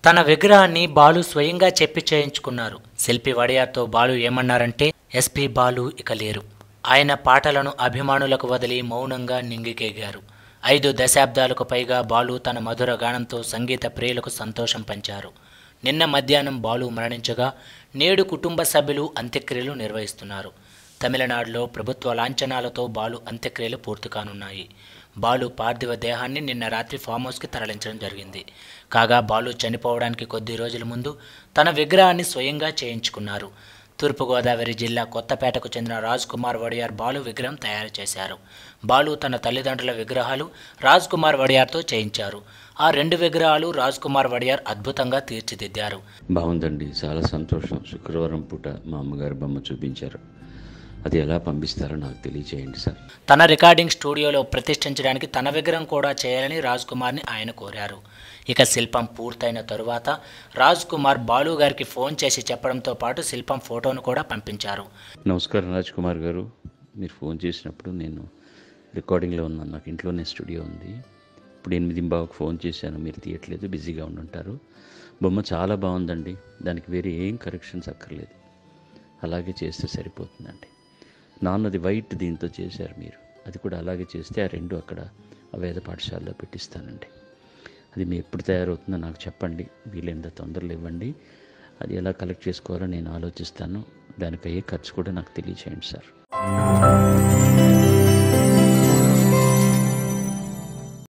తన విగ్రహాన్ని బాలు స్వయంగా చెప్పి చేయించుకున్నారు శిల్పి వడియార్తో బాలు ఏమన్నారంటే ఎస్పి బాలు ఇక లేరు ఆయన పాటలను అభిమానులకు వదిలి మౌనంగా నింగికేగారు ఐదు దశాబ్దాలకు పైగా బాలు తన మధుర గానంతో సంగీత ప్రియులకు సంతోషం పంచారు నిన్న మధ్యాహ్నం బాలు మరణించగా నేడు కుటుంబ సభ్యులు అంత్యక్రియలు నిర్వహిస్తున్నారు తమిళనాడులో ప్రభుత్వ లాంఛనాలతో బాలు అంత్యక్రియలు పూర్తి కానున్నాయి బాలు పార్థివ దేహాన్ని నిన్న రాత్రి ఫామ్ హౌస్కి తరలించడం జరిగింది కాగా బాలు చనిపోవడానికి కొద్ది రోజుల ముందు తన విగ్రహాన్ని స్వయంగా చేయించుకున్నారు తూర్పుగోదావరి జిల్లా కొత్తపేటకు చెందిన రాజ్ కుమార్ వడియార్ బాలు విగ్రహం తయారు చేశారు బాలు తన తల్లిదండ్రుల విగ్రహాలు రాజ్ కుమార్ వడియార్తో చేయించారు ఆ రెండు విగ్రహాలు రాజ్ కుమార్ వడియార్ అద్భుతంగా తీర్చిదిద్దారు బాగుందండి చాలా సంతోషం శుక్రవారం పూట మా అమ్మగారు బొమ్మ చూపించారు అది ఎలా పంపిస్తారో నాకు తెలియచేయండి సార్ తన రికార్డింగ్ స్టూడియోలో ప్రతిష్ఠించడానికి తన విగ్రహం కూడా చేయాలని రాజ్ కుమార్ని ఆయన కోరారు ఇక శిల్పం పూర్తయిన తరువాత రాజ్ కుమార్ బాలు గారికి ఫోన్ చేసి చెప్పడంతో పాటు శిల్పం ఫోటోను కూడా పంపించారు నమస్కారం రాజ్ కుమార్ గారు మీరు ఫోన్ చేసినప్పుడు నేను రికార్డింగ్లో ఉన్నాను నాకు ఇంట్లోనే స్టూడియో ఉంది ఇప్పుడు ఎనిమిది బావకు ఫోన్ చేశాను మీరు తీయట్లేదు బిజీగా ఉండుంటారు బొమ్మ చాలా బాగుందండి దానికి వేరే ఏం కరెక్షన్స్ అక్కర్లేదు అలాగే చేస్తే సరిపోతుందండి నాన్నది వైట్ దీంతో చేశారు మీరు అది కూడా అలాగే చేస్తే ఆ రెండు అక్కడ ఆ వేద పాఠశాలలో పెట్టిస్తానండి అది మీ ఎప్పుడు తయారవుతుందో నాకు చెప్పండి వీలైనంత తొందరలు ఇవ్వండి అది ఎలా కలెక్ట్ చేసుకోవాలో నేను ఆలోచిస్తాను దానికి అయ్యే ఖర్చు కూడా నాకు తెలియచేయండి సార్